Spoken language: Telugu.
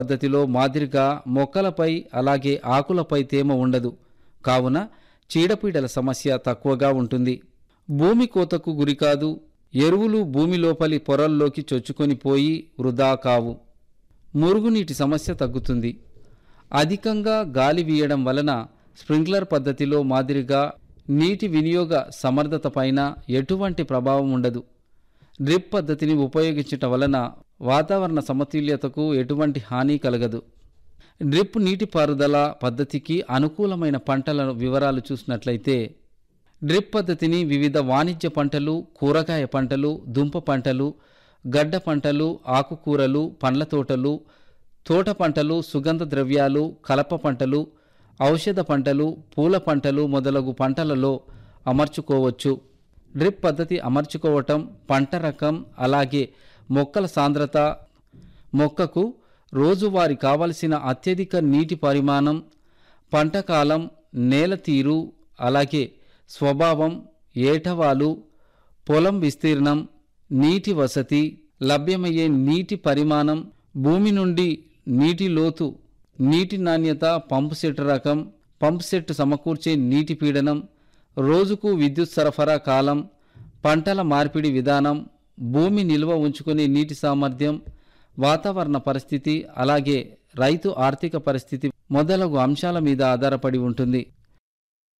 పద్ధతిలో మాదిరిగా మొక్కలపై అలాగే ఆకులపై తేమ ఉండదు కావున చీడపీడల సమస్య తక్కువగా ఉంటుంది భూమి కోతకు గురికాదు ఎరువులు భూమి లోపలి పొరల్లోకి చొచ్చుకొని పోయి వృధా కావు మురుగునీటి సమస్య తగ్గుతుంది అధికంగా గాలి వీయడం వలన స్ప్రింక్లర్ పద్ధతిలో మాదిరిగా నీటి వినియోగ సమర్థత పైన ఎటువంటి ప్రభావం ఉండదు డ్రిప్ పద్ధతిని ఉపయోగించటం వలన వాతావరణ సమతుల్యతకు ఎటువంటి హాని కలగదు డ్రిప్ నీటిపారుదల పద్ధతికి అనుకూలమైన పంటల వివరాలు చూసినట్లయితే డ్రిప్ పద్ధతిని వివిధ వాణిజ్య పంటలు కూరగాయ పంటలు దుంప పంటలు గడ్డ పంటలు ఆకుకూరలు పండ్ల తోటలు తోట పంటలు సుగంధ ద్రవ్యాలు కలప పంటలు ఔషధ పంటలు పూల పంటలు మొదలగు పంటలలో అమర్చుకోవచ్చు డ్రిప్ పద్ధతి అమర్చుకోవటం పంట రకం అలాగే మొక్కల సాంద్రత మొక్కకు రోజువారీ కావలసిన అత్యధిక నీటి పరిమాణం పంట కాలం నేల తీరు అలాగే స్వభావం ఏటవాలు పొలం విస్తీర్ణం నీటి వసతి లభ్యమయ్యే నీటి పరిమాణం భూమి నుండి నీటి లోతు నీటి నాణ్యత పంపు సెట్ రకం పంపు సెట్ సమకూర్చే నీటి పీడనం రోజుకు విద్యుత్ సరఫరా కాలం పంటల మార్పిడి విధానం భూమి నిల్వ ఉంచుకునే నీటి సామర్థ్యం వాతావరణ పరిస్థితి అలాగే రైతు ఆర్థిక పరిస్థితి మొదలగు అంశాల మీద ఆధారపడి ఉంటుంది